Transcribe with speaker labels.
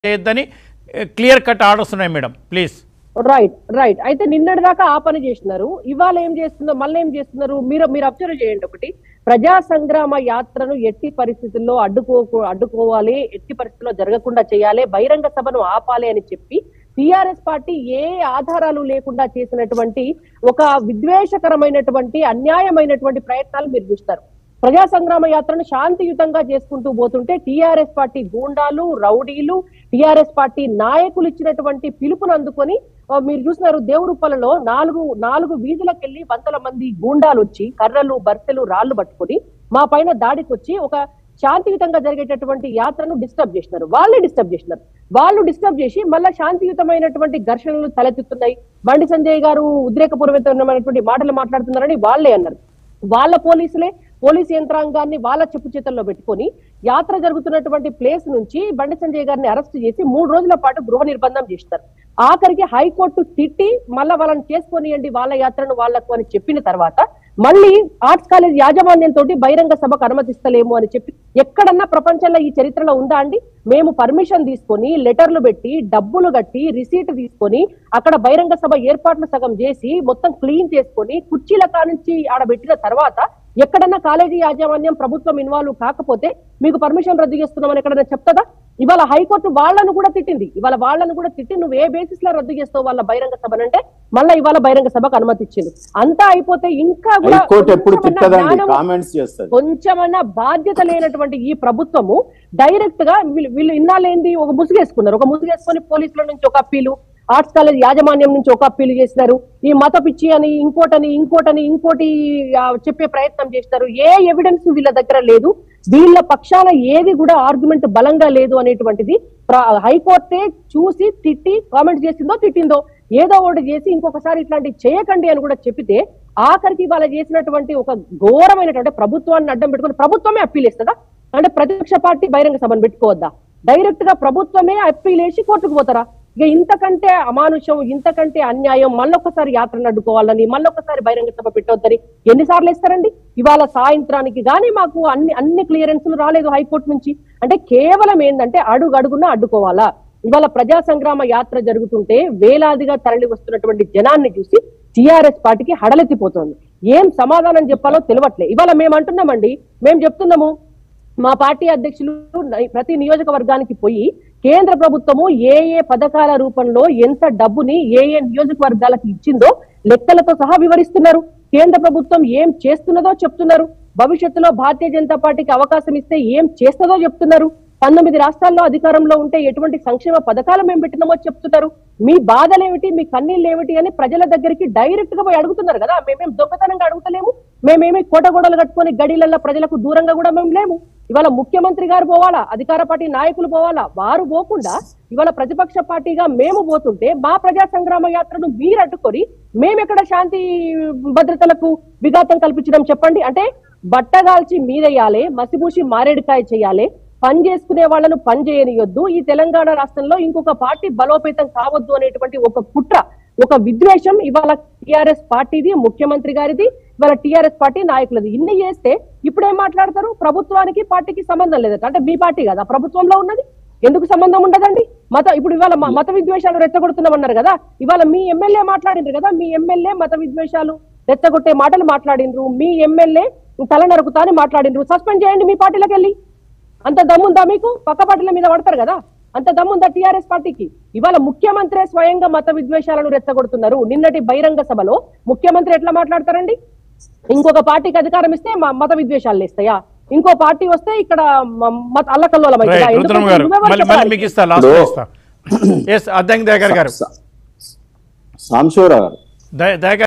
Speaker 1: చేయొద్దని clear cut orders ఉన్నాయి madam please
Speaker 2: right right అయితే నిన్నటి దాకా ఆ పని చేసినారు ఇవాళ ఏం చేస్తున్నారు మళ్ళీ ఏం చేస్తున్నారు మీరు మీరు అబ్జర్వ్ చేయండి ఒకటి ప్రజా సంగ్రామ యాత్రను ఎట్టి పరిస్థితుల్లో అడ్డుకో అడ్డుకోవాలి ఎట్టి పరిస్థితుల్లో జరగకుండా చేయాలి బహిరంగ సభను ఆపాలి అని చెప్పి టిఆర్ఎస్ పార్టీ ఏ ఆధారాలు లేకుండా చేసినటువంటి ఒక విద్వేషకరమైనటువంటి అన్యాయమైనటువంటి ప్రయత్నాలు మీరు చూస్తారు ప్రజా సంగ్రామ యాత్రను శాంతియుతంగా చేసుకుంటూ పోతుంటే టిఆర్ఎస్ పార్టీ గూండాలు రౌడీలు టిఆర్ఎస్ పార్టీ నాయకులు ఇచ్చినటువంటి పిలుపును అందుకొని ఆ, మీరు చూసినారు దేవురుప్పలలో నాలుగు నాలుగు వీధులకెళ్లి వందల మంది గూండాలు వచ్చి కర్రలు బర్తెలు రాళ్లు పట్టుకొని మా పైన దాడికి వచ్చి ఒక శాంతియుతంగా జరిగేటటువంటి యాత్రను డిస్టర్బ్ చేసినారు వాళ్ళే డిస్టర్బ్ చేసినారు వాళ్ళు డిస్టర్బ్ చేసి మళ్ళా శాంతియుతమైనటువంటి ఘర్షణలు తలెత్తుతున్నాయి బండి సంజయ్ గారు ఉద్రేకపూర్వకమైనటువంటి మాటలు మాట్లాడుతున్నారని వాళ్ళే అన్నారు వాళ్ళ పోలీసులే పోలీసు యంత్రాంగాన్ని వాళ్ళ చెప్పు చేతుల్లో పెట్టుకొని యాత్ర జరుగుతున్నటువంటి ప్లేస్ నుంచి బండి సంజయ్ గారిని అరెస్ట్ చేసి మూడు రోజుల పాటు గృహ నిర్బంధం చేస్తారు ఆఖరికి హైకోర్టు తిట్టి మళ్ళా వాళ్ళని చేసుకొనియండి వాళ్ళ యాత్రను వాళ్లకు అని చెప్పిన తర్వాత మళ్ళీ ఆర్ట్స్ కాలేజ్ యాజమాన్యం తోటి బహిరంగ సభకు అనుమతిస్తలేము అని చెప్పి ఎక్కడన్నా ప్రపంచంలో ఈ చరిత్రలో ఉందా అండి మేము పర్మిషన్ తీసుకొని లెటర్లు పెట్టి డబ్బులు కట్టి రిసీట్ తీసుకొని అక్కడ బహిరంగ సభ ఏర్పాట్లు సగం చేసి మొత్తం క్లీన్ చేసుకొని కుర్చీల కానుంచి ఆడ పెట్టిన తర్వాత ఎక్కడన్నా కాలేజీ యాజమాన్యం ప్రభుత్వం ఇన్వాల్వ్ కాకపోతే మీకు పర్మిషన్ రద్దు చేస్తున్నామని ఎక్కడన్నా చెప్తుందా ఇవాళ హైకోర్టు వాళ్ళను కూడా తిట్టింది ఇవాళ వాళ్ళను కూడా తిట్టి నువ్వు ఏ బేసిస్ లో రద్దు చేస్తావు వాళ్ళ బహిరంగ సభనంటే మళ్ళీ ఇవాళ బహిరంగ సభకు అనుమతి ఇచ్చింది అంతా అయిపోతే ఇంకా కూడా
Speaker 3: హైకోర్టు ఎప్పుడు
Speaker 2: కొంచెమన్నా
Speaker 3: తిట్టదండి
Speaker 2: జ్ఞానం
Speaker 3: కామెంట్స్ చేస్తుంది
Speaker 2: కొంచెమన్నా బాధ్యత లేనటువంటి ఈ ప్రభుత్వము డైరెక్ట్ గా వీళ్ళు వీళ్ళు ఇన్నాళ్ళేంది ఒక ముసుగేసుకున్నారు ఒక ముసుగేసుకొని పోలీసుల నుంచి ఒక అప్పీలు ఆర్ట్స్ కాలేజ్ యాజమాన్యం నుంచి ఒక అప్పీలు చేసినారు ఈ మత పిచ్చి అని ఇంకోటని ఇంకోటని ఇంకోటి ఆ, చెప్పే ప్రయత్నం చేసినారు ఏ ఎవిడెన్స్ వీళ్ళ దగ్గర లేదు వీళ్ళ పక్షాన ఏది కూడా ఆర్గ్యుమెంట్ బలంగా లేదు అనేటువంటిది ప్ర- హైకోర్టే చూసి తిట్టి కామెంట్ చేసిందో తిట్టిందో ఏదో ఒకటి చేసి ఇంకొకసారి ఇట్లాంటివి చేయకండి అని కూడా చెప్పితే ఆఖరికి వాళ్ళ చేసినటువంటి ఒక ఘోరమైనటువంటి ప్రభుత్వాన్ని అడ్డం పెట్టుకుని ప్రభుత్వమే అప్పీల్ ఇస్తుందా అంటే ప్రతిపక్ష పార్టీ బహిరంగ సభను పెట్టుకోవద్దా డైరెక్ట్ గా ప్రభుత్వమే అప్పీల్ వేసి కోర్టుకు పోతారా ఇక ఇంతకంటే అమానుషం ఇంతకంటే అన్యాయం మళ్ళొకసారి యాత్రను అడ్డుకోవాలని మళ్ళొకసారి బహిరంగ సభ పెట్టవద్దని ఎన్నిసార్లు ఇస్తారండి ఇవాళ సాయంత్రానికి గానీ మాకు అన్ని అన్ని క్లియరెన్స్లు రాలేదు హైకోర్టు నుంచి అంటే కేవలం ఏంటంటే అడుగు అడుగున అడ్డుకోవాలా ఇవాళ ప్రజా సంగ్రామ యాత్ర జరుగుతుంటే వేలాదిగా తరలి వస్తున్నటువంటి జనాన్ని చూసి టిఆర్ఎస్ పార్టీకి హడలెత్తిపోతోంది ఏం సమాధానం చెప్పాలో తెలియట్లే ఇవాళ మేము అంటున్నామండి మేము చెప్తున్నాము మా పార్టీ అధ్యక్షులు న- ప్రతి నియోజకవర్గానికి పోయి కేంద్ర ప్రభుత్వము ఏ ఏ పథకాల రూపంలో ఎంత డబ్బుని ఏ ఏ నియోజకవర్గాలకు ఇచ్చిందో లెక్కలతో సహా వివరిస్తున్నారు కేంద్ర ప్రభుత్వం ఏం చేస్తున్నదో చెప్తున్నారు భవిష్యత్తులో భారతీయ జనతా పార్టీకి అవకాశం ఇస్తే ఏం చేస్తుందో చెప్తున్నారు పంతొమ్మిది రాష్ట్రాల్లో అధికారంలో ఉంటే ఎటువంటి సంక్షేమ పథకాలు మేము పెట్టినామో చెప్తున్నారు మీ బాధలేమిటి మీ కన్నీళ్ళు ఏమిటి అని ప్రజల దగ్గరికి డైరెక్ట్ గా పోయి అడుగుతున్నారు కదా మేమేం దొంగతనంగా అడుగుతలేము మేమేమి కోటగోడలు కట్టుకొని గడిలల్లో ప్రజలకు దూరంగా కూడా మేము లేము ఇవాళ ముఖ్యమంత్రి గారు పోవాలా అధికార పార్టీ నాయకులు పోవాలా వారు పోకుండా ఇవాళ ప్రతిపక్ష పార్టీగా మేము పోతుంటే మా ప్రజా సంగ్రామ యాత్రను మీరు అడ్డుకొని మేమెక్కడ శాంతి భద్రతలకు విఘాతం కల్పించడం చెప్పండి అంటే బట్టగాల్చి మీదెయ్యాలి మసిబూసి మారేడుకాయ చేయాలి పని చేసుకునే వాళ్ళను పని చేయనియొద్దు ఈ తెలంగాణ రాష్ట్రంలో ఇంకొక పార్టీ బలోపేతం కావద్దు అనేటువంటి ఒక కుట్ర ఒక విద్వేషం ఇవాళ టిఆర్ఎస్ పార్టీది ముఖ్యమంత్రి గారిది ఇవాళ టిఆర్ఎస్ పార్టీ నాయకులది ఇన్ని చేస్తే ఇప్పుడేం మాట్లాడతారు ప్రభుత్వానికి పార్టీకి సంబంధం లేదట అంటే మీ పార్టీ కదా ప్రభుత్వంలో ఉన్నది ఎందుకు సంబంధం ఉండదండి మత ఇప్పుడు ఇవాళ మ- మత విద్వేషాలు రెచ్చగొడుతున్నామన్నారు కదా ఇవాళ మీ ఎమ్మెల్యే మాట్లాడిండ్రు కదా మీ ఎమ్మెల్యే మత విద్వేషాలు రెచ్చగొట్టే మాటలు మాట్లాడిండ్రు మీ ఎమ్మెల్యే తల నరుకుతా అని మాట్లాడిండ్రు సస్పెండ్ చేయండి మీ పార్టీలోకి వెళ్ళి అంత దమ్ముందా మీకు పక్క పార్టీల మీద పడతారు కదా అంత దమ్ముందా టిఆర్ఎస్ పార్టీకి ఇవాళ ముఖ్యమంత్రి స్వయంగా మత విద్వేషాలను రెచ్చగొడుతున్నారు నిన్నటి బహిరంగ సభలో ముఖ్యమంత్రి ఎట్లా మాట్లాడతారండి ఇంకొక పార్టీకి అధికారం ఇస్తే మా మత విద్వేషాలు ఇస్తాయా ఇంకో పార్టీ వస్తే ఇక్కడ మ- మత అల్లకల్లోలం అవుతుందా?
Speaker 1: రైట్ రుద్రం
Speaker 2: ఎందుకంటే
Speaker 1: గారు
Speaker 2: నువ్వెవరు
Speaker 1: మళ్ళీ మళ్ళీ
Speaker 2: చెప్పాలి?
Speaker 1: మీకు ఇస్తా లాస్ట్
Speaker 3: ఇప్పుడు-
Speaker 1: ఇస్తా ఎస్ అద్దంకి దయాకర్ గారు
Speaker 3: సాంశివరావు గారు
Speaker 1: దయ- దయాకర్